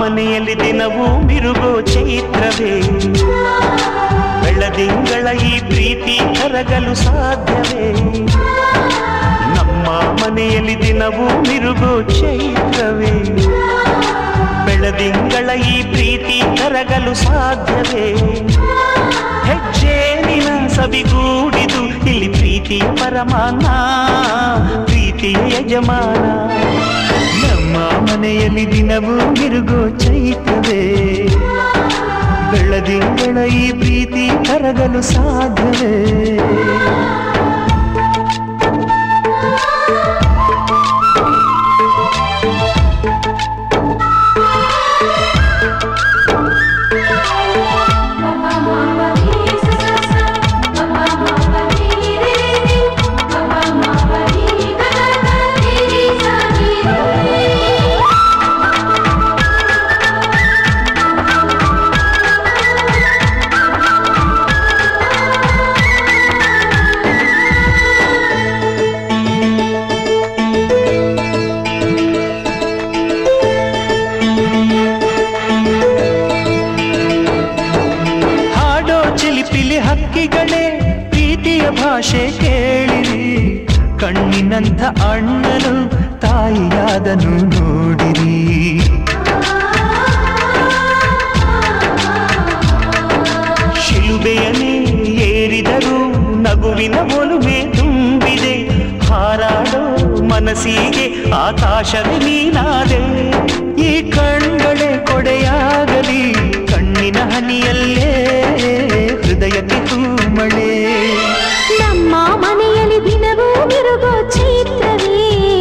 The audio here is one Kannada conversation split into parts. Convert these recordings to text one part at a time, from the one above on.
ಮನೆಯಲ್ಲಿ ದಿನವೂ ಮಿರುಗೋ ಚೈತ್ರವೇ ಬೆಳದಿಂಗಳ ಈ ಪ್ರೀತಿ ಕರಗಲು ಸಾಧ್ಯವೇ ನಮ್ಮ ಮನೆಯಲ್ಲಿ ದಿನವೂ ಮಿರುಗೋ ಚೈತ್ರವೇ ಬೆಳದಿಂಗಳ ಈ ಪ್ರೀತಿ ಕರಗಲು ಸಾಧ್ಯವೇ ಹೆಜ್ಜೇನಿನ ಸವಿಗೂಡಿದು ಇಲ್ಲಿ ಪ್ರೀತಿಯ ಪರಮಾನ ಪ್ರೀತಿಯ ಯಜಮಾನ ನಮ್ಮ ಮನೆಯಲ್ಲಿ ದಿನವೂ ಮಿರುಗೋ ಚೈತ್ರವೇ ಬೆಳದಿಂಗಳ ಈ ಪ್ರೀತಿ ಕರಗಲು ಸಾಧ್ಯವೇ ಹಾಡೋ ಚಿಲಿಪಿಲಿ ಹಕ್ಕಿಗಳೇ ಪ್ರೀತಿಯ ಭಾಷೆ ಕೇಳಿರಿ ಕಣ್ಣಿನಂಥ ಅಣ್ಣನು ತಾಯಿಯಾದನು ನೋಡಿರಿ ಶಿಲುಬೆಯನೇ ಏರಿದರೂ ನಗುವಿನ ಒಲುಮೆ ತುಂಬಿದೆ ಹಾರಾಡೋ ಮನಸ್ಸಿಗೆ ಆಕಾಶವೇ ನೀನಾದೆ ಈ ಕಣ್ಗಳೇ ಕೊಡೆಯಾಗಲಿ ಕಣ್ಣಿನ ಹನಿಯಲ್ಲೇ ಹೃದಯಕ್ಕೆ ತೂಮಳೆ ನಮ್ಮ ಮನೆಯಲ್ಲಿ ದಿನವೂ ಮಿರುಗೋ ಚೈತ್ರವೇ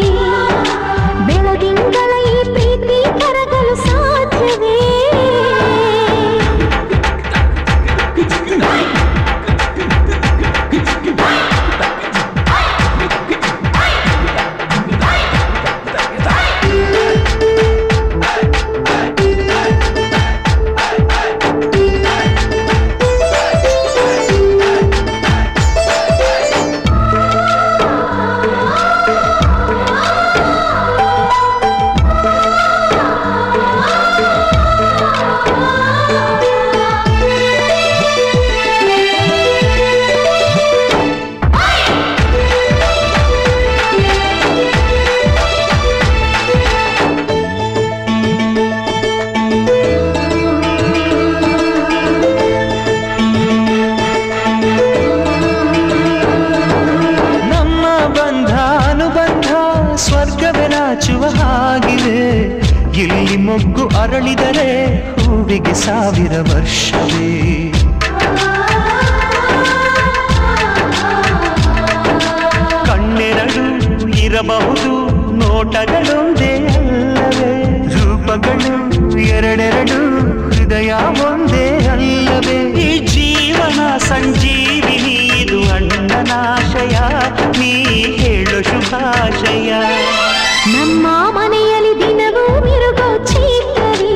ಬೆಳದಿಂಗಳ ಈ ಪ್ರೀತಿ ಕರಗಲು ಸಾಧ್ಯವೇ ನಮ್ಮ ಬಂಧ ಅನುಬಂಧ ಸ್ವರ್ಗವೇ ನಾಚುವ ಹಾಗಿವೆ ಇಲ್ಲಿ ಮೊಗ್ಗು ಅರಳಿದರೆ ಹೂವಿಗೆ ಸಾವಿರ ವರ್ಷವೇ ಕಣ್ಣೆರಡು ಇರಬಹುದು ನೋಟಗಳೊಂದೇ ಅಲ್ಲವೇ ರೂಪಗಳು ಎರಡೆರಡು ಹೃದಯ ಒಂದೇ ಅಲ್ಲವೇ ಈ ಜೀವನ ಸಂಜೀವಿನಿ ಇದು ಅಣ್ಣನಾಶಯ ನೀ ಹೇಳು ಶುಭಾಶಯ ನಮ್ಮ ಮನೆಯಲ್ಲಿ ದಿನವೂ ಮಿರುಗೋ ಚೈತ್ರವೇ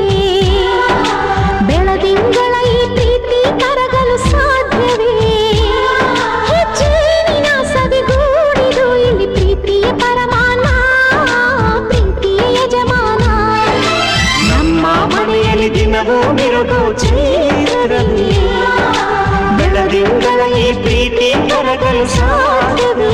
ಬೆಳದಿಂಗಳ ಈ ಪ್ರೀತಿ ಕರಗಲು ಸಾಧ್ಯವೇ ಹೆಜ್ಜೇನಿನ ಸವಿಗೂಡಿದು ಇಲ್ಲಿ ಪ್ರೀತಿಯ ಪರಮಾನ ಪ್ರೀತಿಯ ಯಜಮಾನ ನಮ್ಮ ಮನೆಯಲ್ಲಿ ದಿನವೂ ಮಿರುಗೋ ಚೈತ್ರವೇ ಬೆಳದಿಂಗಳ ಈ ಪ್ರೀತಿ ಕರಗಲು ಸಾಧ್ಯವೇ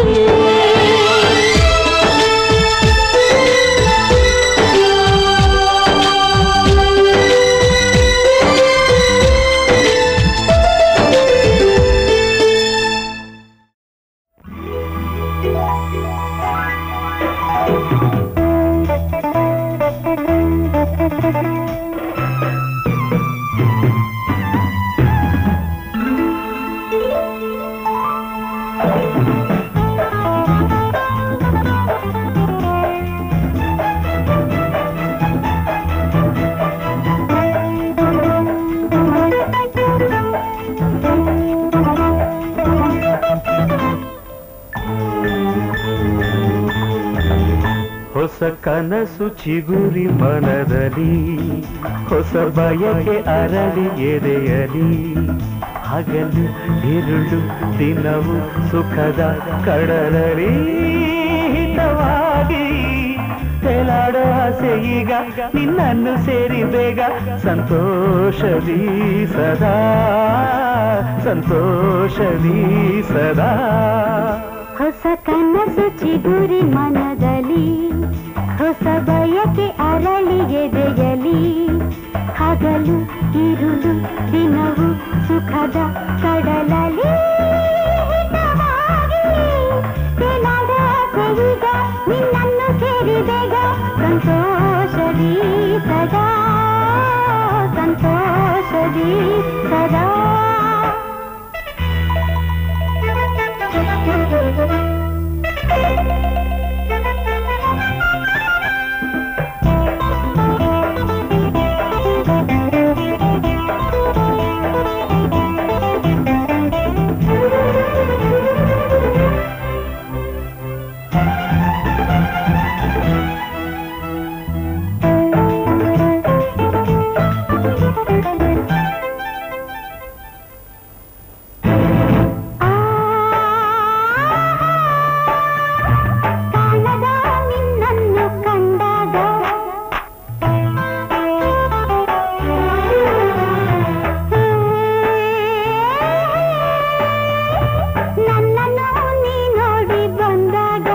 ಹೊಸ ಕನಸು ಚಿಗುರಿ ಮನದಲ್ಲಿ ಹೊಸ ಬಯಕೆ ಅರಳಿ ಎದೆಯಲಿ ಹಗಲು ഇരുಳು ದಿನವು ಸುಖದ ಕಡಲರಿ ಹಿತವಾಗಿ ತೇಲಾಡೋ ಆಸೆ ಈಗ ನಿನ್ನನ್ನು ಸೇರಿ ಬೇಗ ಸಂತೋಷದಿ ಸದಾ ಸಂತೋಷದಿ ಸದಾ ಹೊಸ ಕನಸು ಚಿಗುರಿ ಮನದಲ್ಲಿ ಹೊಸ ಬಯಕೆ ಅರಳಿ ಎದೆಯಲಿ ಹಗಲು ಇರುಳು ದಿನವು ಸುಖದ ಕಡಲಲಿ ಹಿತವಾಗಿ ತೇಲಾಡೋ ಆಸೆ ಈಗ ನಿನ್ನನ್ನು ಸೇರಿ ಬೇಗ ಸಂತೋಷದಿ ಸದಾ ಸಂತೋಷದಿ ಸದಾ ಕಾಣದ ನಿನ್ನನ್ನು ಕಂಡಾಗ ನನ್ನನ್ನು ನೀ ನೋಡಿ ಬಂದಾಗ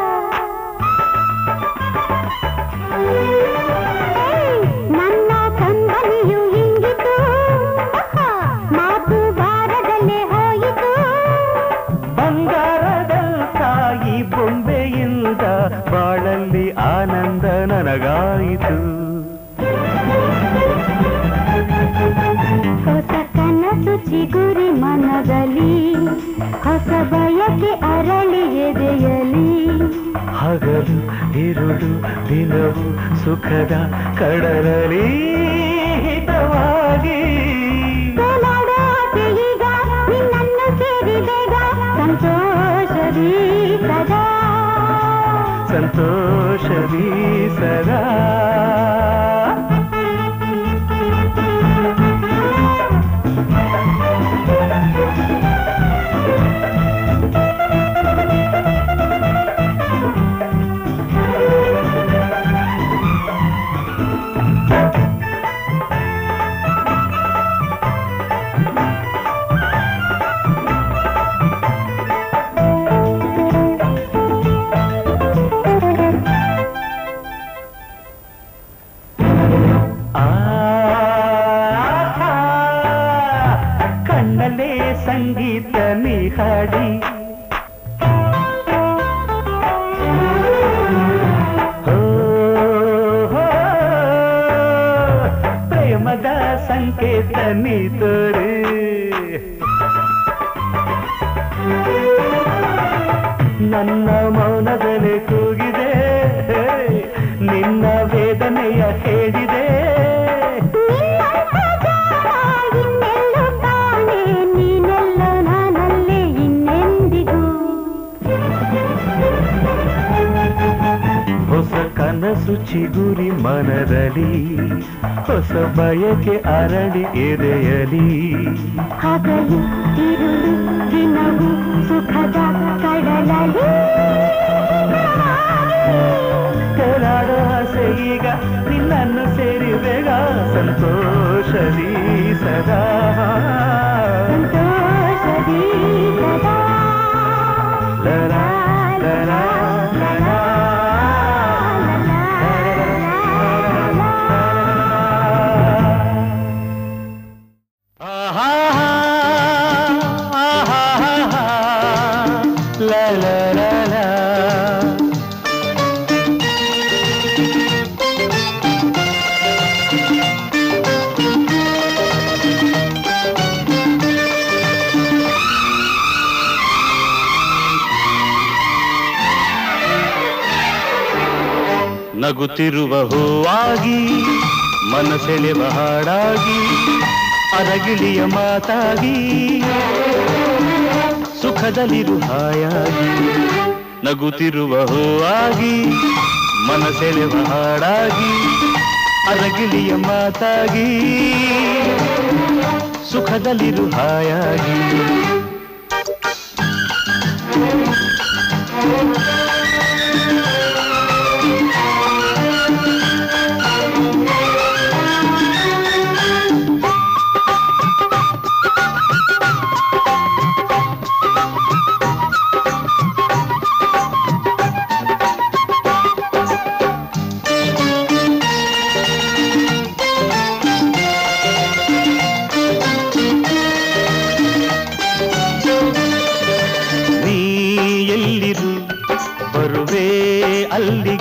ನನ್ನ ಕಂದನಿಯು ಹಿಂಗಿತು ಮಾತು ಬಾರದಲ್ಲೇ ಹೋಯಿತು ಬಂಗಾರದ ತಾಯಿ ಬೊಂಬೆಯಿಂದ ಬಾಳಲ್ಲಿ ಆನಂದ ನನಗಾಯಿತು ಹೊಸ ಕನಸು ಚಿಗುರಿ ಮನದಲ್ಲಿ ಹೊಸ ಬಯಕೆ ಅರಳಿ ಎದೆಯಲಿ ಹಗಲು ಇರುಳು ದಿನವು ಸುಖದ ಕಡಲಲಿ ಹಿತವಾಗಿ ತೇಲಾಡೋ ಆಸೆ ಈಗ ನಿನ್ನನ್ನು ಸೇರಿ ಬೇಗ ಸಂತೋಷದಿ ಸದಾ ಸಂತೋಷದಿ ಸದಾ ಆ ಕಣ್ಣಲ್ಲೇ ಸಂಗೀತ ನೀ ಹಾಡಿ ಹೋ, ಹೋ, ಪ್ರೇಮದ ಸಂಕೇತ ನೀ ತೋರಿ ನನ್ನ ಮೌನದಲ್ಲಿ ಕೂಗಿದೆ ನಿನ್ನ ವೇದನೆಯ ಹೇಳಿದೆ ನಿನ್ನಂಥ ಜಾಣ ಇನ್ನೆಲ್ಲೂ ಕಾಣೆ ನೀನೆಲ್ಲ ನಾನಲ್ಲೇ ಇನ್ನೆಂದಿಗೂ ಹೊಸ ಕನಸು ಚಿಗುರಿ ಮನದಲ್ಲಿ ಹೊಸ ಬಯಕೆ ಅರಳಿ ಎದೆಯಲಿ ಹಗಲು ಇರುಳು ದಿನವು ಸುಖದ ಕಡಲಲಿ ತೆರಳೋ ಆಸೆ ಈಗ ನಿನ್ನನ್ನು ಸೇರಿ ಬೇಗ ಸಂತೋಷದಿ ಸದಾ ಸಂತೋಷದಿ ಸದಾ ಲಲಾ, ಲಲಾ, ಲಲಾ. ಆಹಾ, ಆಹಾ, ಲಾ, ಲಾ, ಲಾ, ಲಾ. ನಗುತ್ತಿರುವ ಹೂವಾಗಿ ಮನಸೆಳೆವ ಹಾಡಾಗಿ ಅರಗಿಳಿಯ ಮಾತಾಗಿ ಸುಖದಲ್ಲಿರು ಹಾಯಾಗಿ ನಗುತ್ತಿರುವ ಹೂವಾಗಿ ಮನಸೆಳೆವ ಹಾಡಾಗಿ ಅರಗಿಳಿಯ ಮಾತಾಗಿ ಸುಖದಲ್ಲಿರು ಹಾಯಾಗಿ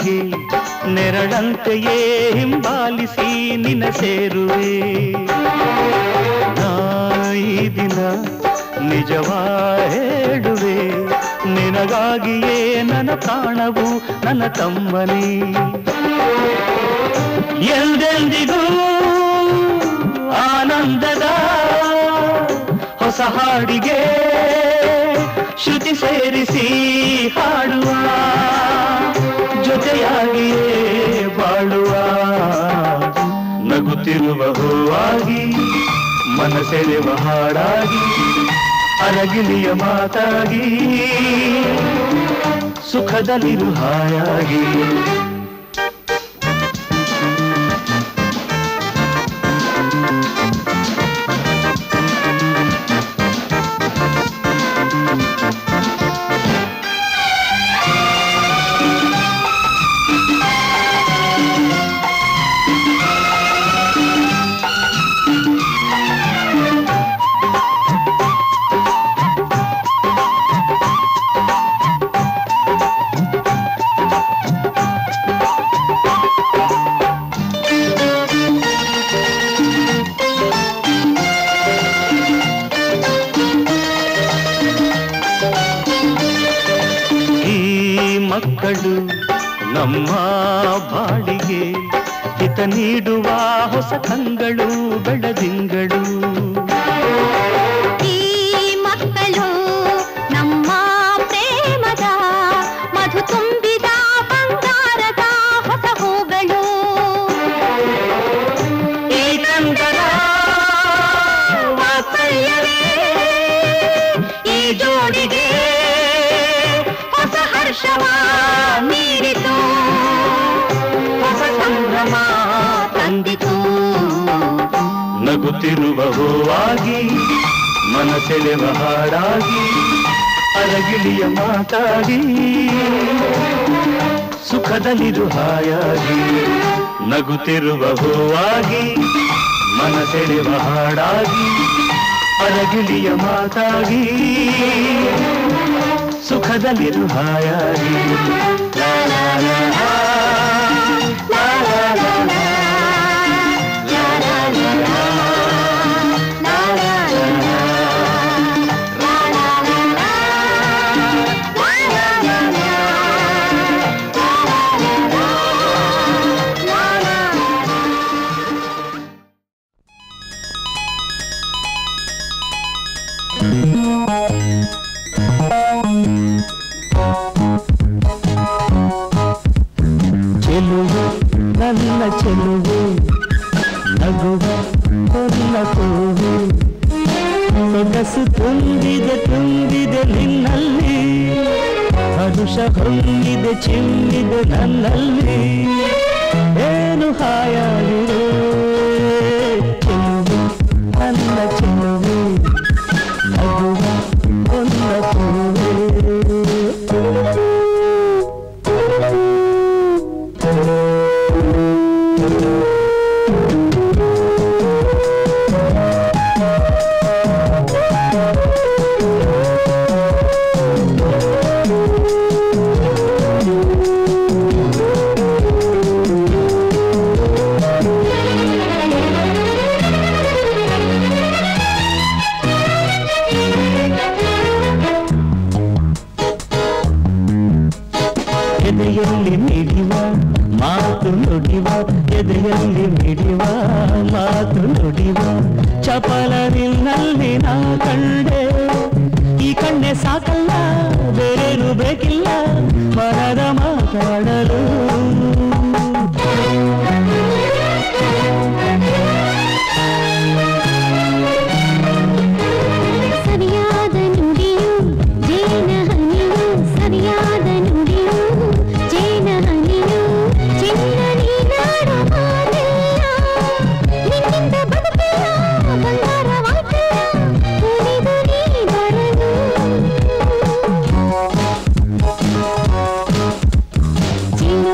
ಬಾಳಿಗೆ ನೆರಳಂತೆಯೇ ಹಿಂಬಾಲಿಸಿ ನಿನ ಸೇರುವೆ ನಾ ಈ ದಿನ ನಿಜವಾ ಹೇಳುವೆ ನಿನಗಾಗಿಯೇ ನನ್ನ ಪ್ರಾಣವು ನನ್ನ ತಮ್ಮನೇ ಎಂದೆಂದಿಗೂ ಆನಂದದ ಹೊಸ ಹಾಡಿಗೆ ಶ್ರುತಿ ಸೇರಿಸಿ ಹಾಡುವ ಜೊತೆಯಾಗಿಯೇ ಬಾಳುವ ನಗುತ್ತಿರುವ ಹೂವಾಗಿ ಮನಸೆಳೆವ ಹಾಡಾಗಿ ಅರಗಿಲಿಯ ಮಾತಾಗಿ ಸುಖದಲ್ಲಿರು ಹಾಯಾಗಿ ಈ ಮಕ್ಕಳು ನಮ್ಮ ಬಾಳಿಗೆ ಹಿತ ನೀಡುವ ಹೊಸ ಕಂಗಳು ಬೆಳದಿಂಗಳು ಈ ಮಕ್ಕಳು ನಮ್ಮ ಪ್ರೇಮದ ಮಧು ತುಂಬಿದ ಬಂಗಾರದ ಹೊಸ ಹೂಗಳು ಈ ಕಂದರ ವಾತ್ಸಲ್ಯವೇ ಈ ಜೋಡಿಗೆ ಹೊಸ ಹರ್ಷವ ನೀಡಿತು ಹೊಸ ಸಂಭ್ರಮ ತಂದಿತು ನಗುತ್ತಿರುವ ಹೂವಾಗಿ ಮನಸೆಳೆವ ಹಾಡಾಗಿ ಅರಗಿಲಿಯ ಮಾತಾಡಿ ಸುಖದಲ್ಲಿರು ಹಾಯಾಗಿ ನಗುತ್ತಿರುವ ಹೂವಾಗಿ ಮನಸೆಳೆವ ಹಾಡಾಗಿ ಅರಗಿಲಿಯ ಮಾತಾಗಿ ಸುಖದಲ್ಲಿರು ಹಾಯಾಗಿ ಲಾ ಲಾ ಲಾ ಲಾ, ಲಾ ಲಾ ಲಾ ಲಾ. ಚೆಲುವೆ ನನ್ನ ಚೆಲುವೆ ನಗುವ ಕೊಲ್ಲ ಕೂವೆ ಸೊಗಸು ತುಂಬಿದೆ ತುಂಬಿದೆ ನಿನ್ನಲ್ಲಿ ಹರುಷ ಹೊಂದಿದೆ ಚಿಮ್ಮಿದೆ ನನ್ನಲ್ಲಿ ಏನು ಹಾಯಾಗಿರು ಚೆಲುವೆ ನನ್ನ ಚೆಲುವೆ ನಗುವ ಕೊಲ್ಲ ಕೂವೆ ಎದೆಯಲ್ಲಿ ಮಿಡಿವ ಮಾತು ನುಡಿವ ಎದೆಯಲ್ಲಿ ಮಿಡಿವ ಮಾತು ನುಡಿವ ಚಪಲ ನಿನ್ನಲ್ಲಿ ನಾ ಕಂಡೆ ಈ ಕಣ್ಣೆ ಸಾಕಲ್ಲ ಬೇರೇನು ಬೇಕಿಲ್ಲ ಮನದ ಮಾತಾಡಲು ಸರಿಯಾದ ನುಡಿಯು ಜೇನ ಹನಿಯು ಸರಿಯಾದ ನುಡಿಯು ಜೇನ ಹನಿಯು ಚಿನ್ನ ನೀನಾಡು ಮಾತಿಲ್ಲ ನಿನ್ನಿಂದ ಬದುಕಿಲ್ಲ ಬಂಗಾರವಾಯ್ತಿಲ್ಲ ಉಳಿದು ನೀ ಬರಲು ಚಿನ್ನ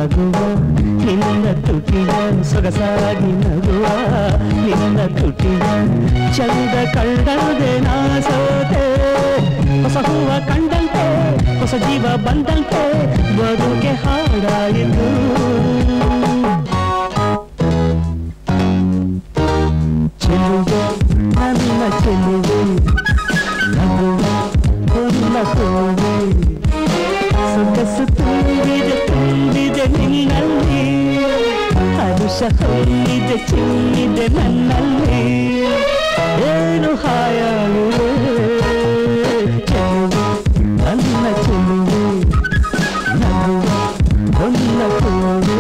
ನಗುವ ನಿನ್ನ ತುಟಿಯ ಸೊಗಸಾಗಿ ನಗುವ ನಿನ್ನ ತುಟಿಯ ಚಂದ ಕಂಡದೆ ನಾ ಸೋತೆ ಹೊಸ ಹೂವ ಕಂಡಂತೆ ಹೊಸ ಜೀವ ಬಂದಂತೆ ಬದುಕೆ ಹಾಡಾಯಿತು ಚೆಲುವೆ ನನ್ನ ಚೆಲುವೆ ನಗುವ ಹೊನ್ನ ಕೋವೆ ಸೊಗಸು ತುಂಬಿದೆ ತುಂಬಿದೆ ನಿನ್ನಲ್ಲಿ ಹರುಷ ಹೊಂದಿದೆ ಚಿನ್ನಿದೆ ನನ್ನಲ್ಲಿ ಏನು ಹಾಯಾಗಿದೆ ಚೆಲುವೆ ನನ್ನ ಚೆಲುವೆ ನಗುವ ಹೊನ್ನ ಕೋವೆ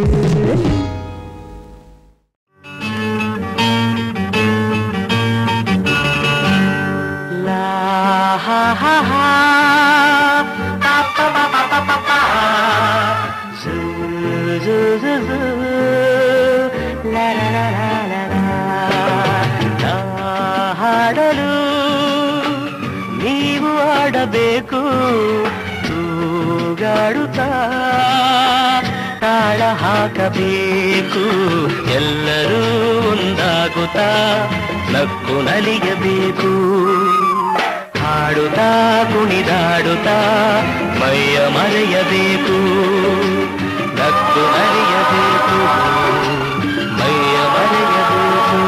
La ha ha ha pa pa pa pa pa pa pa Zoo zoo zoo zoo La la la la la la ನಾ ಹಾಡಲು ನೀವು ಆಡಬೇಕು ತೂಗಾಡುತ್ತಾ ತಾಳ ಹಾಕಬೇಕು ಎಲ್ಲರೂ ಒಂದಾಗುತ್ತಾ ನಕ್ಕು ನಲಿಯಬೇಕು ಹಾಡುತ್ತಾ ಕುಣಿದಾಡುತ್ತಾ ಮೈಯ ಮರೆಯಬೇಕು ನಕ್ಕು ನಲಿಯಬೇಕು ಮೈಯ ಮರೆಯಬೇಕು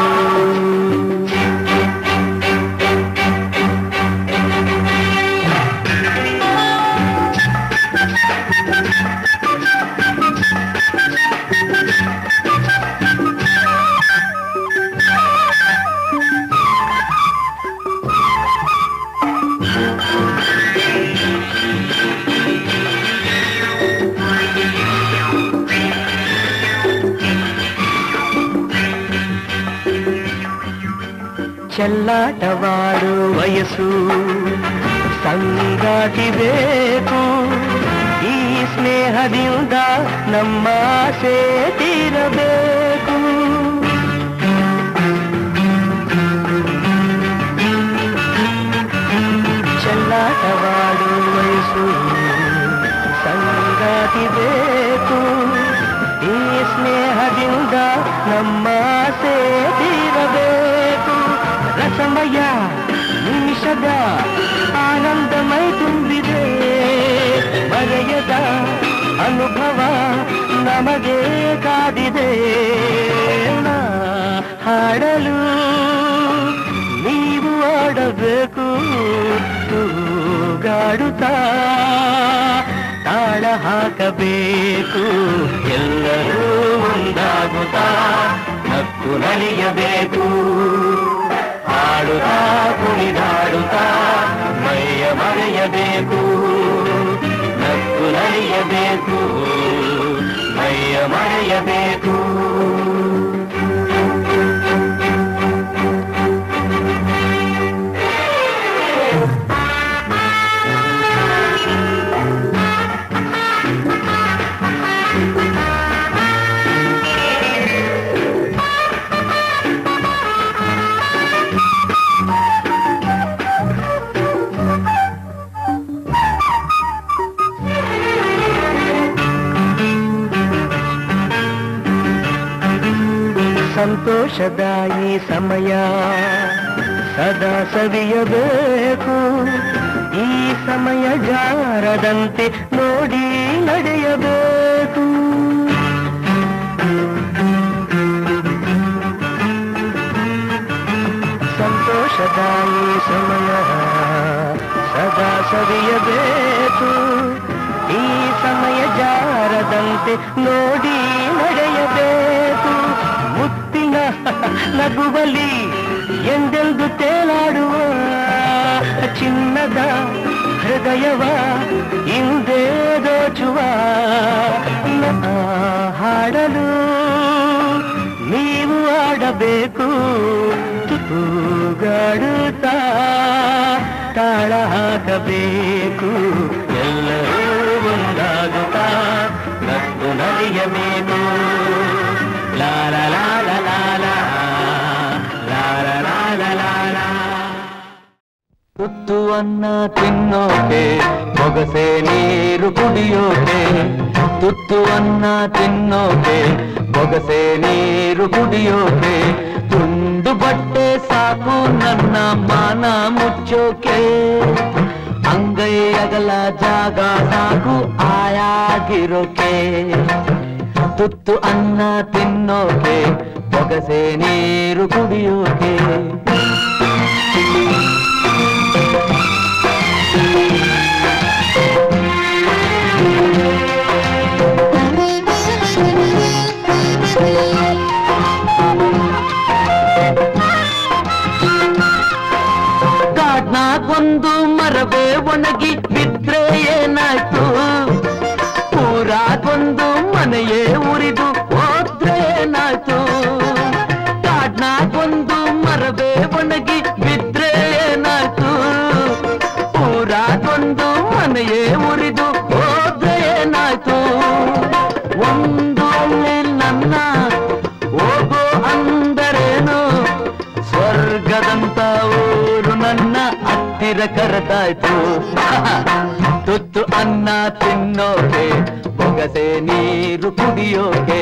ಚೆಲ್ಲಾಟವಾಡು ವಯಸ್ಸು ಸಂಗಾತಿ ಬೇಕು ಈ ಸ್ನೇಹದಿಂದ ನಮ್ಮ ಆಸೆ ತೀರಬೇಕು ಚೆಲ್ಲಾಟವಾಡು ವಯಸ್ಸು ಸಂಗಾತಿ ಬೇಕು ಈ ಸ್ನೇಹದಿಂದ ನಮ್ಮ ಆಸೆ ತೀರಬೇಕು ರಸಮಯ ನಿಮಿಷದ ಆನಂದಮೈ ತುಂಬಿದೆ ಮರೆಯದ ಅನುಭವ ನಮಗೆ ಕಾದಿದೆ ನಾ ಹಾಡಲು ನೀವು ಆಡಬೇಕು ತೂಗಾಡುತ್ತಾ ತಾಳ ಹಾಕಬೇಕು ಎಲ್ಲರೂ ಒಂದಾಗುತ್ತಾ ನಕ್ಕು ನಲಿಯಬೇಕು ಹಾಡುತ್ತಾ ಕುಣಿದಾಡುತ್ತಾ ಮೈಯ ಮರೆಯಬೇಕು ನಕ್ಕು ನಲಿಯಬೇಕು ಮೈಯ ಮರೆಯಬೇಕು ಸಂತೋಷದ ಈ ಸಮಯ ಸದಾ ಸವಿಯಬೇಕು ಈ ಸಮಯ ಜಾರದಂತೆ ನೋಡಿ ನಡೆಯಬೇಕು ಸಂತೋಷದ ಈ ಸಮಯ ಸದಾ ಸವಿಯಬೇಕು ಈ ಸಮಯ ಜಾರದಂತೆ ನೋಡಿ ನಡೆಯಬೇಕು ಮುತ್ತಿನ ನಗುವಲಿ ಎಂದೆಂದು ತೇಲಾಡುವ ಚಿನ್ನದ ಹೃದಯವ ಹಿಂದೆ ದೋಚುವ ನಾ ಹಾಡಲು ನೀವು ಆಡಬೇಕು ತೂಗಾಡುತ್ತಾ ತಾಳ ಹಾಕಬೇಕು ಎಲ್ಲರೂ ಒಂದಾಗುತ್ತಾ ನಕ್ಕು ನಲಿಯಬೇಕು ಲಾಲ ಲಾಲ ಲಾಲ ಲಾಲ ಲಾಲ ಲಾಲ ತುತ್ತು ಅನ್ನ ತಿನ್ನೋಕೆ ಬೊಗಸೆ ನೀರು ಕುಡಿಯೋಕೆ ತುತ್ತು ಅನ್ನ ತಿನ್ನೋಕೆ ಬೊಗಸೆ ನೀರು ಕುಡಿಯೋಕೆ ತುಂಡು ಬಟ್ಟೆ ಸಾಕು ನನ್ನ ಮಾನ ಮುಚ್ಚೋಕೆ ಅಂಗೈ ಅಗಲ ಜಾಗ ಸಾಕು ಆಯಾಗಿರೋಕೆ ತುತ್ತು ಅನ್ನ ತಿನ್ನೋಕೆ ಬೊಗಸೆ ನೀರು ಕುಡಿಯೋಕೆ ಕಾಡ್ನಾಗೊಂದು ಮರವೇ ಒಣಗಿ ಬಿದ್ರೆ ಏನಾಯ್ತು ಊರಾಗೊಂದು ಮನೆಯೇ ಉರಿದು ಹೋದ್ರೆ ಏನಾಯ್ತು ಕಾಡ್ನಾಗೊಂದು ಮರವೇ ಒಣಗಿ ಬಿದ್ರೆ ಏನಾಯ್ತು ಊರಾಗೊಂದು ಮನೆಯೇ ಉರಿದು ಹೋದ್ರೆ ಏನಾಯ್ತು ಒಂದು ಹಳ್ಳಿ ನನ್ನ ಹೋಗೋ ಅಂದರೇನು ಸ್ವರ್ಗದಂತ ಊರು ನನ್ನ ಹತ್ತಿರ ಕರೆದಾಯ್ತು ತುತ್ತು ಅನ್ನ ತಿನ್ನೋಕೆ ಬೊಗಸೆ ನೀರು ಕುಡಿಯೋಕೆ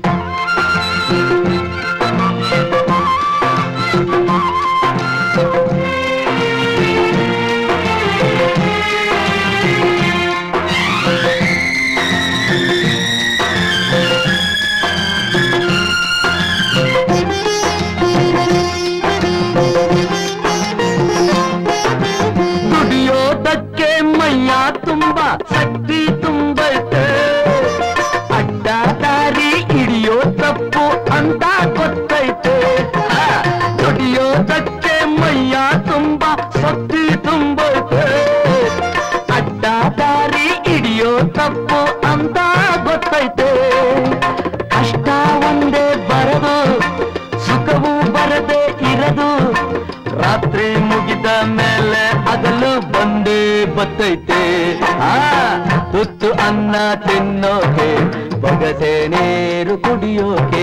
ದುಡಿಯೋದಕ್ಕೆ ಮೈಯ ತುಂಬ ಶಕ್ತಿ ತುಂಬೈತೆ ಅಡ್ಡ ದಾರಿ ಹಿಡಿಯೋ ತಪ್ಪು ಅಂತ ಗೊತ್ತೈತೆ ಆ, ದುಡಿಯೋದಕ್ಕೆ ಮೈಯ ತುಂಬ ಶಕ್ತಿ ತುಂಬೈತೆ ಅಡ್ಡ ದಾರಿ ಹಿಡಿಯೋ ತಪ್ಪು ಅಂತ ಗೊತ್ತೈತೆ ಕಷ್ಟ ಒಂದೇ ಬರದು ಸುಖವು ಬರದೆ ಇರದು ರಾತ್ರಿ ಮುಗಿದ ಮೇಲೆ ಅದಲು ಬಂದೇ ಬತ್ತೈತೆ ಆ ತುತ್ತು ಅನ್ನ ತಿನ್ನೋಕೆ ಬೊಗಸೆ ನೀರು ಕುಡಿಯೋಕೆ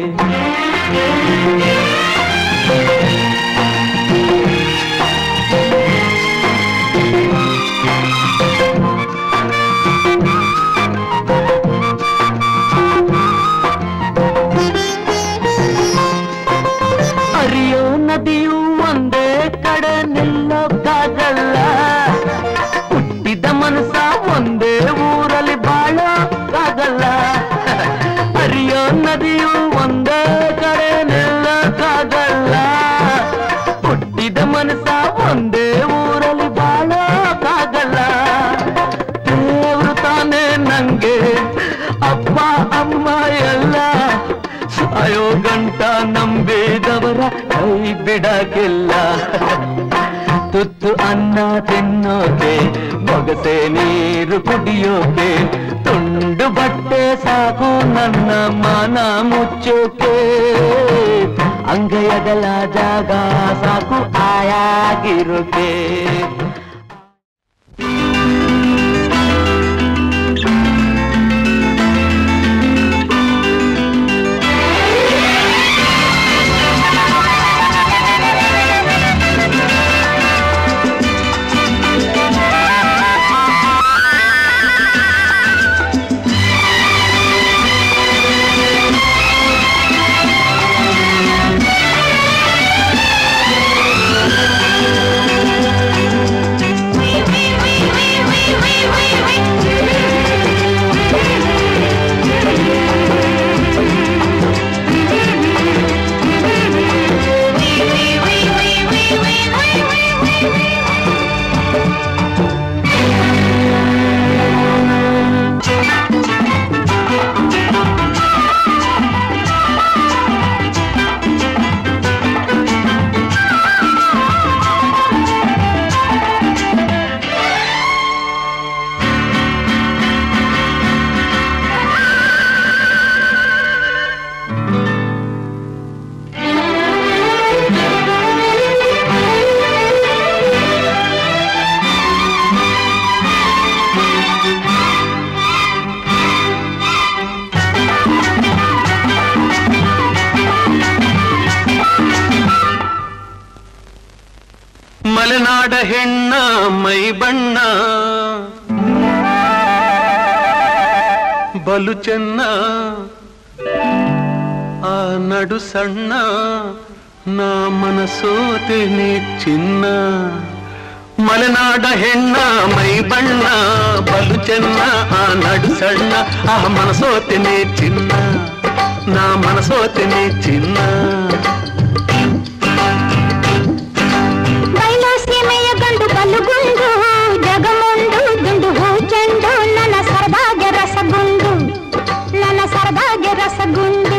ಹರಿಯೋ ನದಿಯು ಒಂದೇ ಕಡೆ ನಿಲ್ಲೋಕ್ಕಾಗಲ್ಲ ಹುಟ್ಟಿದ ಮನಸ್ಸ ಒಂದೇ ಊರಲ್ಲಿ ಬಾಳೋಕ್ಕಾಗಲ್ಲ ಹರಿಯೋ ನದಿಯು ಒಂದೇ ಕಡೆ ನಿಲ್ಲೋಕ್ಕಾಗಲ್ಲ ಹುಟ್ಟಿದ ಮನಸ್ಸ ಒಂದೇ ಊರಲ್ಲಿ ಬಾಳೋಕ್ಕಾಗಲ್ಲ ದೇವ್ರು ತಾನೇ ನಂಗೆ ಅಪ್ಪ ಅಮ್ಮ ಎಲ್ಲ ಸಾಯೋ ಗಂಟ ನಂಬಿದವರ ಕೈ ಬಿಡಕ್ಕಿಲ್ಲ ತುತ್ತು ಅನ್ನ ತಿನ್ನೋಕೆ ಬೊಗಸೆ ನೀರು ಕುಡಿಯೋಕೆ ತುಂಡು ಬಟ್ಟೆ ಸಾಕು ನನ್ನ ಮಾನ ಮುಚ್ಚೋಕೆ ಅಂಗೈಯಗಲ ಜಾಗ ಸಾಕು ಆಯಾಗಿರೋಕೆ ಮಲೆನಾಡ ಹೆಣ್ಣ ಮೈ ಬಣ್ಣ ಬಲು ಚೆನ್ನ ಆ ನಡು ಸಣ್ಣ ನಾ ಮನಸೋತೇನೆ ಚಿನ್ನ ಮಲೆನಾಡ ಹೆಣ್ಣ ಮೈ ಬಣ್ಣ ಬಲು ಚೆನ್ನ ಆ ನಡು ಸಣ್ಣ ಆ ಮನಸೋತೇನೆ ಚಿನ್ನ ನಾ ಮನಸೋತೇನೆ ಚಿನ್ನ ಬಯಲು ಸೀಮೆಯ ಗಂಡು ಬಲುಗುಂಡು ಜಗಮುಂಡು ದುಂಡು ಹೂ ಚೆಂಡು ನನ್ನ ಸರದಾಗೆ ರಸಗುಂಡು ನನ್ನ ಸರದಾಗೆ ರಸಗುಂಡು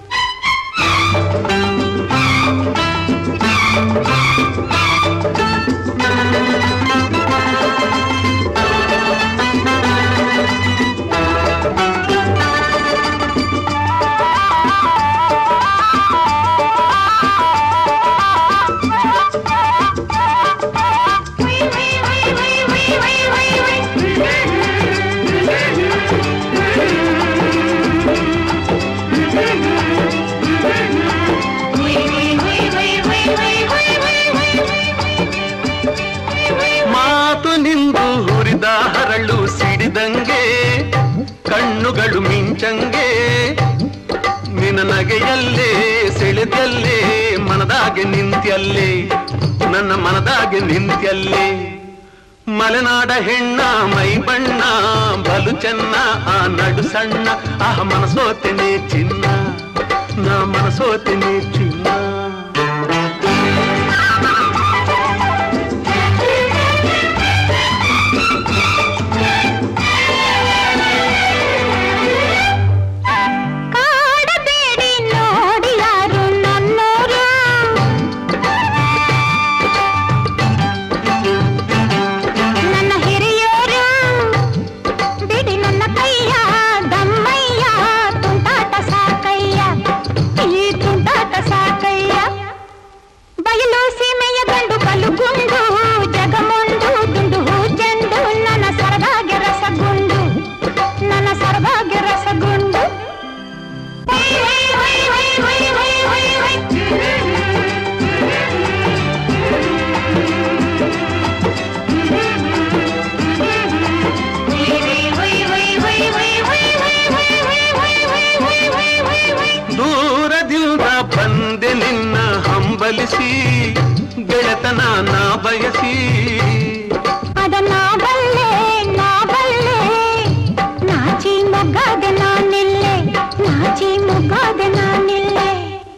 ಮಾತು ನಿಂದು ಹುರಿದ ಹರಳು ಸಿಡಿದಂಗೆ ಕಣ್ಣುಗಳು ಮಿಂಚಂಗೆ ನಿನ್ನ ನಗೆಯಲ್ಲೇ ಸೆಳೆದಲ್ಲೇ ಮನದಾಗೆ ನಿಂತ್ಯಲ್ಲೇ ನನ್ನ ಮನದಾಗೆ ನಿಂತ್ಯಲ್ಲೇ ಮಲೆನಾಡ ಹೆಣ್ಣ ಮೈ ಬಣ್ಣ ಬಲು ಚೆನ್ನ ಆ ನಡು ಸಣ್ಣ ಆ ಮನಸೋತೆನೆ ಚಿನ್ನ ನಾ ಮನಸೋತೆನೆ ಚಿನ್ನ ಕಾಡಬೇಡಿ ನೋಡಿ ಯಾರು ನನ್ನೋರು ನನ್ನ ಹಿರಿಯೋರು ಬಿಡಿ ನನ್ನ ಕೈಯ ದಮ್ಮಯ್ಯ ತುಂಟಾಟ ಸಾಕಯ್ಯ ಈ ತುಂಟಾಟ ಸಾಕಯ್ಯ ಬಯಲು ಸೀಮೆಯ ಗಂಡು ಬಲುಗುಂಡು ಜಗಮುಂಡು ದುಂಡು ಹೂ ಚೆಂಡು ನನ್ನ ಸರದಾಗೆ ರಸಗುಂಡು ನನ್ನ ಸರದಾಗೆ ರಸಗುಂಡು ದೂರದಿಂದ ಬಂದೆ ನಿನ್ನ ಹಂಬಲಿಸಿ ಗೆಳೆತನ ನಾ ಬಯಸಿ ಅದನ್ನ ಬಲ್ಲೆ ನಾ ಬಲ್ಲೆ ನಾಚಿ ಮೊಗ್ಗಾದೆ ನಾನಿಲ್ಲೆ ನಾಚಿ ಮೊಗ್ಗಾದೆ ನಾನಿಲ್ಲೆ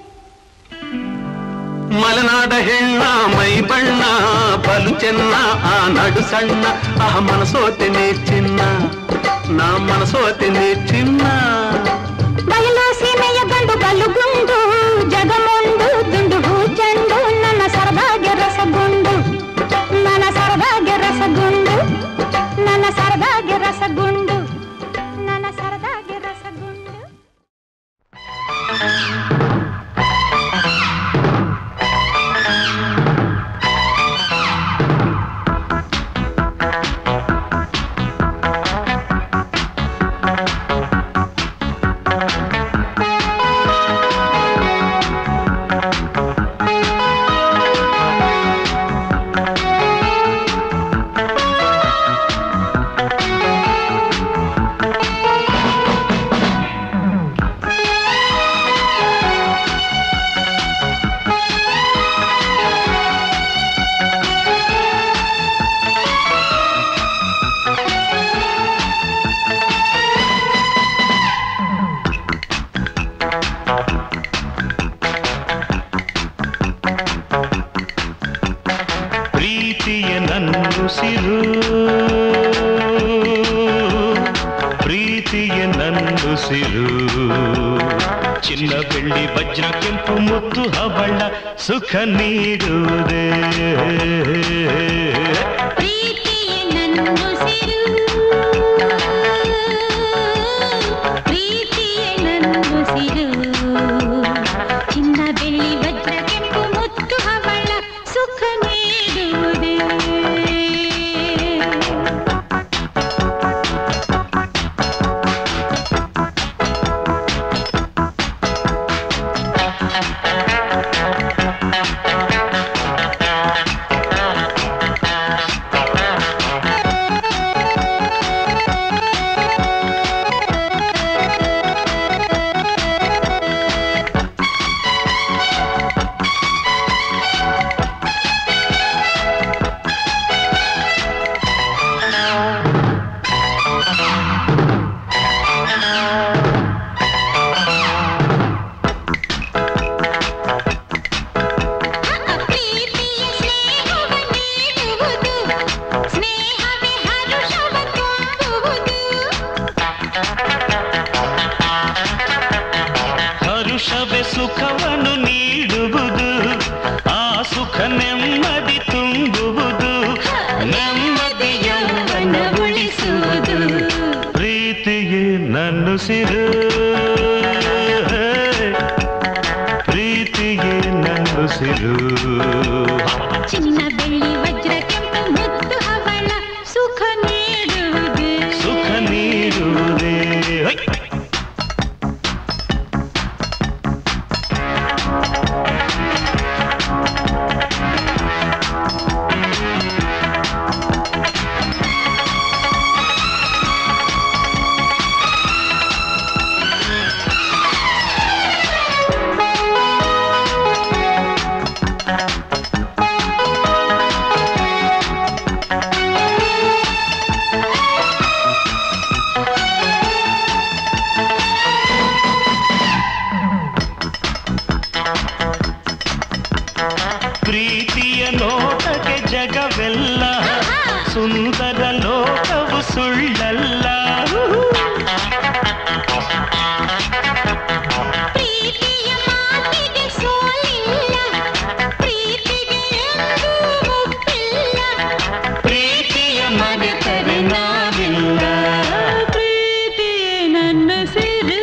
ಮಲೆನಾಡ ಹೆಣ್ಣ ಮೈ ಬಣ್ಣ ಬಲು ಚೆನ್ನ ಆ ನಡು ಸಣ್ಣ ಆ ಮನಸೋತೆನೆ ಚಿನ್ನ ನಾ ಮನಸೋತೆನೆ ಚಿನ್ನ ಬಯಲು ಸೀಮೆಯ ಗಂಡು ಬಲುಗುಂಡು ಜಗಮುಂಡು ದುಂಡು ಹೂ ಚೆಂಡು ನನ್ನ ಸರದಾಗೆ ರಸಗುಂಡು ನನ್ನ ಸರದಾಗೆ ರಸಗುಂಡು ನನ್ನ ಸರದಾಗೆ ರಸಗುಂಡು ನನ್ನ ಸರದಾಗೆ ರಸಗುಂಡು ಪ್ರೀತಿಯ ನನ್ನುಸಿರು ಪ್ರೀತಿಯ ನನ್ನುಸಿರು ಚಿನ್ನ ಬೆಳ್ಳಿ ವಜ್ರ ಕೆಂಪು ಮುತ್ತು ಹವಳ ಸುಖ ನೀಡುವುದೇ ಪ್ರೀತಿಯೇ ನನ್ನುಸಿರು ಪ್ರೀತಿಯೇ ನನ್ನುಸಿರು ಚಿನ್ನ ಬೆಳ್ಳಿ ವಜ್ರ ಕೆಂಪು ಮುತ್ತು ಹವಳ ಸುಖ ನೀಡುವುದೇ ನನ್ನುಸಿರು ಚಿನ್ನ ಬೆಳ್ಳಿ ವಜ್ರ ಕೆಂಪು ಮುತ್ತು ಹವಳ ಸುಖ ನೀಡುವುದೇ ಸುಖ ನೀಡುವುದೇ ಹೈ! ಪ್ರೀತಿಯ ನೋಟಕ್ಕೆ ಜಗವೆಲ್ಲ ಸುಂದರ ಲೋಕವು ಸುಳ್ಳಲ್ಲ ಪ್ರೀತಿಯ ಮಾತಿಗೆ ಸೋಲಿಲ್ಲ ಪ್ರೀತಿಗೆ ಎಂದೂ ಒಪ್ಪಿಲ್ಲ ಪ್ರೀತಿಯ ಮರೆತರೆ ನಾವಿಲ್ಲ ಪ್ರೀತಿ ನನ್ನ ಸಿರು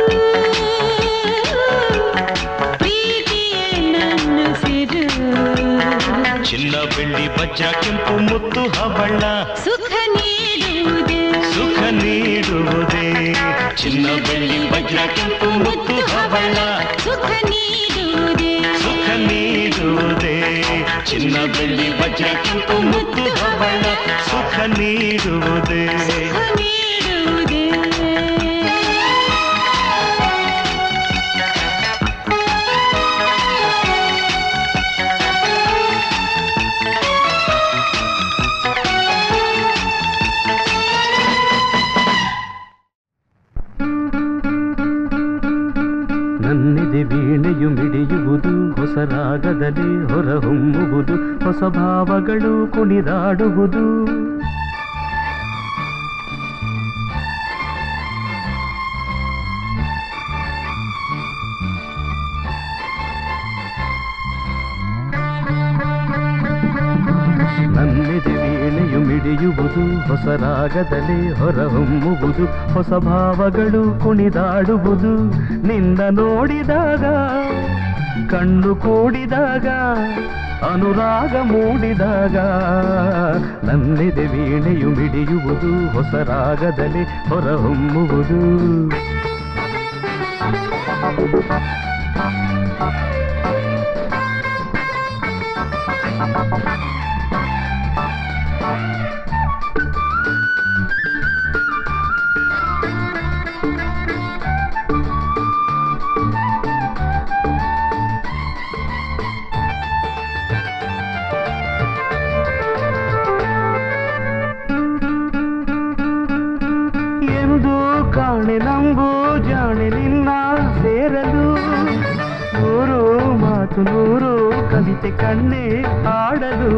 ಪ್ರೀತಿಯೇ ನನ್ನ ಸಿರು ಚಿನ್ನ ಬೆಳ್ಳಿ ವಜ್ರ ಕೆಂಪು ಮುತ್ತು ಹವಳ ಸುಖ ನೀಡುವುದೇ ಸುಖ ನೀಡುವುದೇ ಚಿನ್ನ ಬೆಳ್ಳಿ ವಜ್ರ ಕೆಂಪು ಮುತ್ತು ಹವಳ ಸುಖ ನೀಡುವುದೇ ಸುಖ ನೀಡುವುದೇ ಚಿನ್ನ ಬೆಳ್ಳಿ ವಜ್ರ ಕೆಂಪು ಮುತ್ತು ಹವಳ ಸುಖ ನೀಡುವುದೇ ಸುಖ ನೀಡುವುದೇ ನನ್ನಿದೆ ವೀಣೆಯು ಮಿಡಿಯುವುದು ಹೊಸ ರಾಗದಲ್ಲಿ ಹೊರಹೊಮ್ಮುವುದು ಹೊಸ ಭಾವಗಳು ಕುಣಿದಾಡುವುದು ನನ್ನಿದೆ ವೀಣೆಯು ಮಿಡಿಯುವುದು ಹೊಸ ರಾಗದಲ್ಲಿ ಹೊರಹೊಮ್ಮುವುದು ಹೊಸ ಭಾವಗಳು ಕುಣಿದಾಡುವುದು ನಿನ್ನ ನೋಡಿದಾಗ ಕಣ್ಣು ಕೂಡಿದಾಗ ಅನುರಾಗ ಮೂಡಿದಾಗ ನನ್ನಿದೆ ವೀಣೆಯು ಮಿಡಿಯುವುದು ಹೊಸ ರಾಗದಲ್ಲಿ ಹೊರಹೊಮ್ಮುವುದು ಎಂದು ಕಾಣೆ ನಂಬು ಜಾಣೆ ನಿನ್ನ ಸೇರಲು ನೂರು ಮಾತು ನೂರು ಕವಿತೆ ಕಣ್ಣೆ ಆಡಲು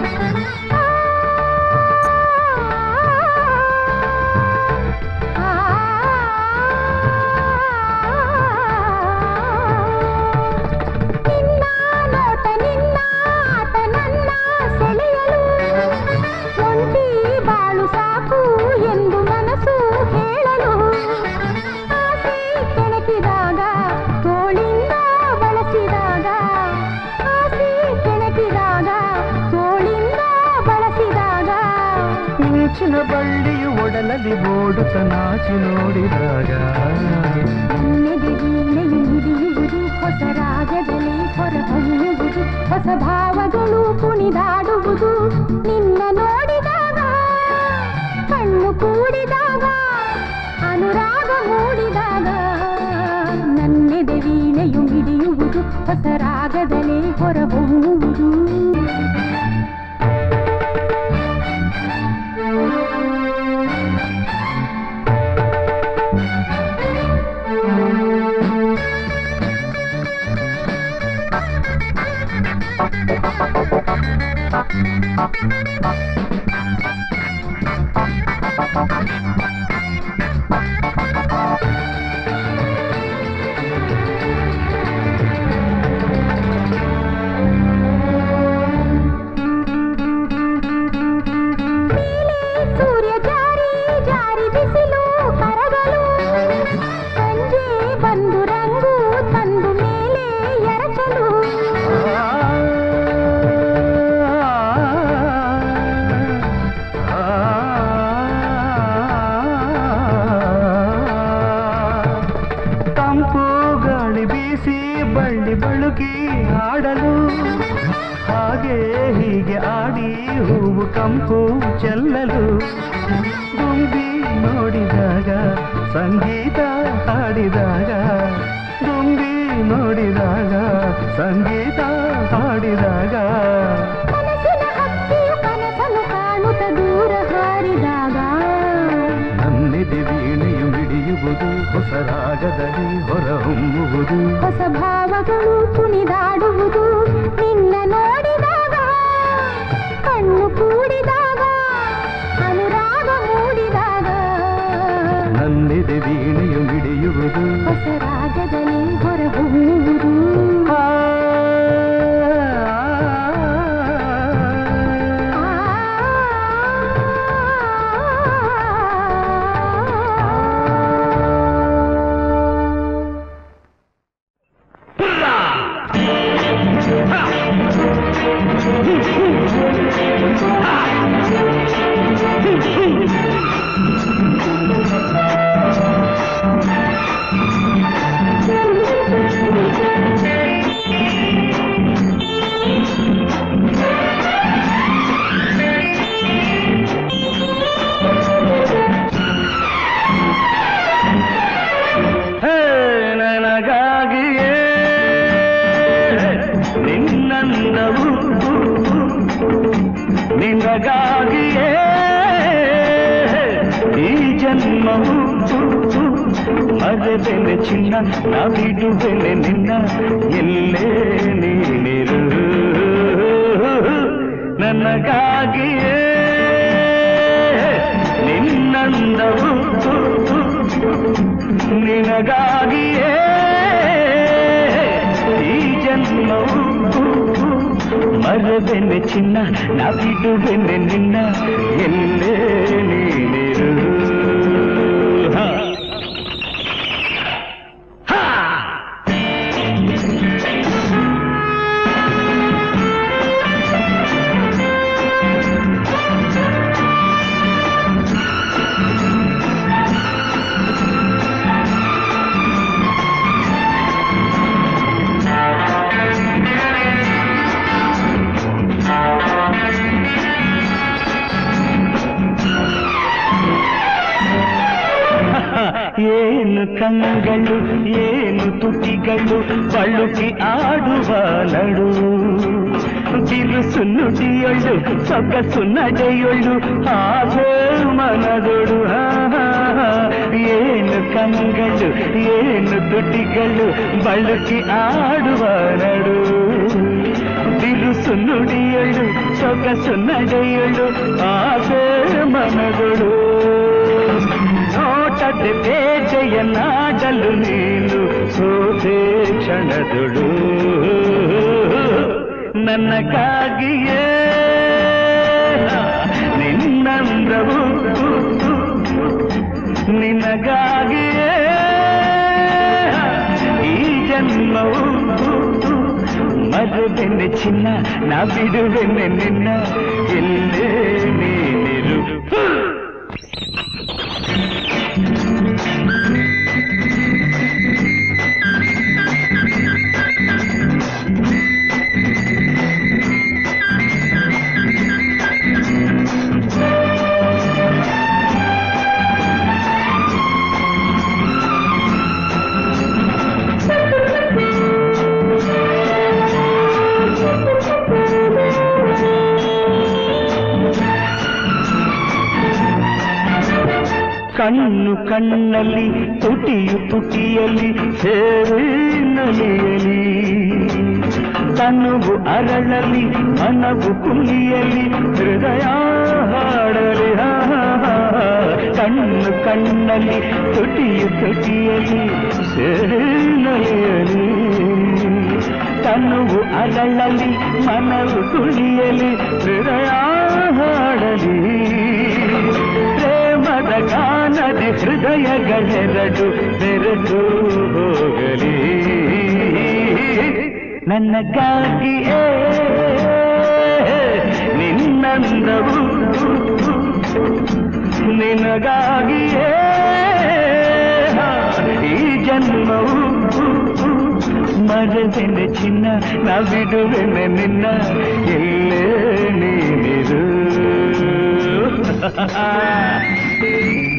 ನಿನ್ನ ನೋಟ ನಿನ್ನ ಆಟ ನನ್ನ ಸೆಳೆಯಲು ಒಂಟಿ ಬಾಳು ಸಾಕು ಎಂದು ಮನಸ್ಸು ಹೇಳಲು ಆಸೆ ಕೆಣಕಿದಾಗ ತೋಳಿಂದ ಬಳಸಿದಾಗ ಆಸೆ ಕೆಣಕಿದಾಗ ತೋಳಿಂದ ಬಳಸಿದಾಗ ಮಿಂಚಿನ ಬಳ್ಳಿಯು ಒಡಲಲ್ಲಿ ಓಡುತ್ತ ನಾಚಿ ನೋಡಿದಾಗ ನನ್ನೆದೆ ವೀಣೆಯು ಹಿಡಿಯುವುದು ಹೊಸ ರಾಗದಲ್ಲಿ ಹೊರಹೊಮ್ಮುವುದು ಹೊಸ ಭಾವಗಳು ಕುಣಿದಾಡುವುದು ನಿನ್ನ ನೋಡಿದಾಗ ಕಣ್ಣು ಕೂಡಿದಾಗ ಅನುರಾಗ ಮೂಡಿದಾಗ ನನ್ನೆದೆ ವೀಣೆಯು ಹಿಡಿಯುವುದು ಹೊಸ ರಾಗದಲ್ಲಿ ಹೊರಹೊಮ್ಮುವುದು ಸೂರ್ಯ ಜಾರಿ ಜಾರಿ ಬಿಸಿಲು ಕರಗಲು ಸಂಜೆ ಬಂದು ರಂಗು ತಂದು ಮೇಲೆ ಎರಚಲು ಆ ಹಾಗೆ ಹೀಗೆ ಆಡಿ ಹೂವು ಕಂಪು ಚೆಲ್ಲಲು ದುಂಬಿ ನೋಡಿದಾಗ ಸಂಗೀತ ಹಾಡಿದಾಗ ದುಂಬಿ ನೋಡಿದಾಗ ಸಂಗೀತ ಹಾಡಿದಾಗ ಕನಸಿನ ಹಕ್ಕಿಯು ಕನಸನ್ನು ಕಾಣುತ್ತ ದೂರ ಹಾರಿದಾಗ ನನ್ನೆದೆ ವೀಣೆಯು ಮಿಡಿಯುವುದು ಹೊಸ ರಾಗದಲ್ಲಿ ಹೊರಹೊಮ್ಮುವುದು ಹೊಸ ಭಾವಗಳು ಕುಣಿದಾಡುವುದು ನಿನ್ನ ನೋಡಿದಾಗ ಕಣ್ಣು ಕೂಡಿದಾಗ ಅನುರಾಗ ಮೂಡಿದಾಗ ನನ್ನೆದೆ ವೀಣೆಯು ಮಿಡಿಯುವುದು ಹೊಸ ರಾಗದಲ್ಲಿ ಹೊರಹೊಮ್ಮುವುದು ಆ, ಹೇ, ನನಗಾಗಿಯೇ ನಿನ್ನಂದವು ನಿನಗಾಗಿಯೇ ಈ ಜನ್ಮವು ಮರೆದೆನೆ ಚಿನ್ನ ನಾ ಬಿಡುವೆನೆ ನಿನ್ನ ಎಲ್ಲೇ ನೀನಿರು ನನಗಾಗಿಯೇ ನಿನ್ನಂದವು ನಿನಗಾಗಿಯೇ ಈ ಜನ್ಮವು ಮರದೆನೆ ಚಿನ್ನ ನಾ ಬಿಡುವೆನೆ ನಿನ್ನ ಎಲ್ಲೇ ನೀನಿರು ಹಾ. ಹಾ. ಏನು ಕಂಗಳು ಏನು ತುಟಿಗಳು ಬಳುಕಿ ಆಡುವ ನಡು ಬಿರುಸು ನುಡಿಯೊಳು ಸೊಗಸು ನಡೆಯೊಳು ಹಾಗೆ ಮನದೊಡು ಹಾ, ಹಾ, ಹಾ. ಏನು ಕಂಗಳು ಏನು ತುಟಿಗಳು ಬಳುಕಿ ಆಡುವ ನಡು ಬಿರುಸು ನುಡಿಯೊಳು ಸೊಗಸು ನಡೆಯೊಳು ಆಸೆ ಮನಗಳು ನೋಟದ ಬೇಟೆಯನ್ನಾಡಲು ನೀನು ಸೋತೆ ಕ್ಷಣದಳು ನನಗಾಗಿಯೇ ನಿನ್ನಂದವು ನಿನಗಾಗಿಯೇ ಈ ಜನ್ಮವು ಮರುವೆನೆ ಚಿನ್ನ ನಾ ಬಿಡುವೆನೆ ನಿನ್ನ ಎಲ್ಲೇ ನೀನಿರು ಕಣ್ಣು ಕಣ್ಣಲ್ಲಿ ತುಟಿಯು ತುಟಿಯಲ್ಲಿ ಸೇರಿ ನಲಿಯಲಿ ತನುವು ಅರಳಲಿ ಮನವು ಕುಲಿಯಲಿ ಹೃದಯ ಹಾಡಲಿ ಹಾ, ಹಾ, ಹಾ. ಕಣ್ಣು ಕಣ್ಣಲ್ಲಿ ತುಟಿಯು ತುಟಿಯಲ್ಲಿ ಸೇರಿ ನಲಿಯಲಿ ತನುವು ಅರಳಲಿ ಮನವು ಕುಲಿಯಲಿ ಹೃದಯ ಹಾಡಲಿ ಪ್ರೇಮದ ಗಾನದಿ ಹೃದಯಗಳೆರಡು ಬೆರೆತು ಹೋಗಲಿ ನನಗಾಗಿಯೇ ನಿನ್ನಂದವು ನಿನಗಾಗಿಯೇ ಈ ಜನ್ಮವು ಮರದೆನೆ ಚಿನ್ನ ನಾ ಬಿಡುವೆನೆ ನಿನ್ನ ಎಲ್ಲೇ ನೀನಿರು